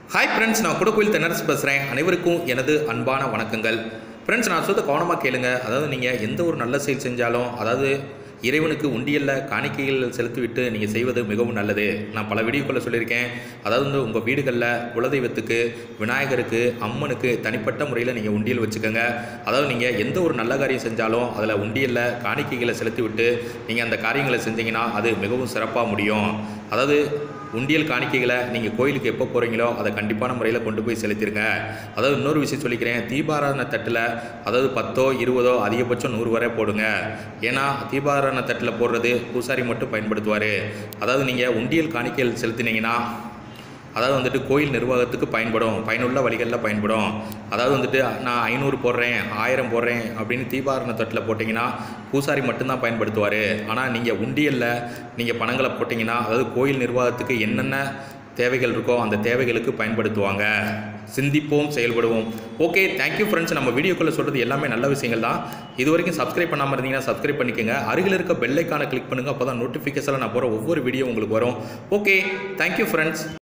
hi friends நான் குடக்கோயில் தென்னரசு பேசுகிறேன் அனைவருக்கும் எனது அன்பான வணக்கங்கள் ஃப்ரெண்ட்ஸ் நான் சொல்ல கவனமாக கேளுங்க அதாவது நீங்கள் எந்த ஒரு நல்ல செயல் செஞ்சாலும் அதாவது இறைவனுக்கு உண்டியலில் காணிக்கைகள் செலுத்திவிட்டு நீங்கள் செய்வது மிகவும் நல்லது நான் பல வீடியோக்களில் சொல்லியிருக்கேன் அதாவது வந்து உங்கள் வீடுகளில் குலதெய்வத்துக்கு விநாயகருக்கு அம்மனுக்கு தனிப்பட்ட முறையில் நீங்கள் உண்டியல் வச்சுக்கோங்க அதாவது நீங்கள் எந்த ஒரு நல்ல காரியம் செஞ்சாலும் அதில் உண்டியலில் காணிக்கைகளை செலுத்திவிட்டு நீங்கள் அந்த காரியங்களை செஞ்சீங்கன்னா அது மிகவும் சிறப்பாக முடியும் அதாவது உண்டியல் காணிக்கைகளை நீங்கள் கோயிலுக்கு எப்போ போகிறீங்களோ அதை கண்டிப்பான முறையில் கொண்டு போய் செலுத்திடுங்க அதாவது இன்னொரு விஷயம் சொல்லிக்கிறேன் தீபாராதன தட்டில் அதாவது பத்தோ இருபதோ அதிகபட்சம் நூறு வரை போடுங்க ஏன்னா தீபாராதன தட்டில் போடுறது பூசாரி மட்டும் பயன்படுத்துவார் அதாவது நீங்கள் உண்டியல் காணிக்கைகள் செலுத்தினீங்கன்னா அதாவது வந்துட்டு கோயில் நிர்வாகத்துக்கு பயன்படும் பயனுள்ள வழிகளில் பயன்படும் அதாவது வந்துட்டு நான் ஐநூறு போடுறேன் ஆயிரம் போடுறேன் அப்படின்னு தீபாரண தட்டில் போட்டிங்கன்னா பூசாரி மட்டும்தான் பயன்படுத்துவார் ஆனால் நீங்கள் உண்டியலில் நீங்கள் பணங்களை போட்டிங்கன்னா அதாவது கோயில் நிர்வாகத்துக்கு என்னென்ன தேவைகள் இருக்கோ அந்த தேவைகளுக்கு பயன்படுத்துவாங்க சிந்திப்போம் செயல்படுவோம் ஓகே தேங்க்யூ ஃப்ரெண்ட்ஸ் நம்ம வீடியோக்குள்ளே சொல்கிறது எல்லாமே நல்ல விஷயங்கள் தான் இது வரைக்கும் சப்ஸ்கிரைப் பண்ணாமல் இருந்தீங்கன்னா சப்ஸ்கிரைப் பண்ணிக்கோங்க அருகில் இருக்க பெல்லைக்கான கிளிக் பண்ணுங்கள் அப்போ தான் நோட்டிஃபிகேஷனில் நான் போகிற ஒவ்வொரு வீடியோ உங்களுக்கு வரும் ஓகே தேங்க்யூ ஃப்ரெண்ட்ஸ்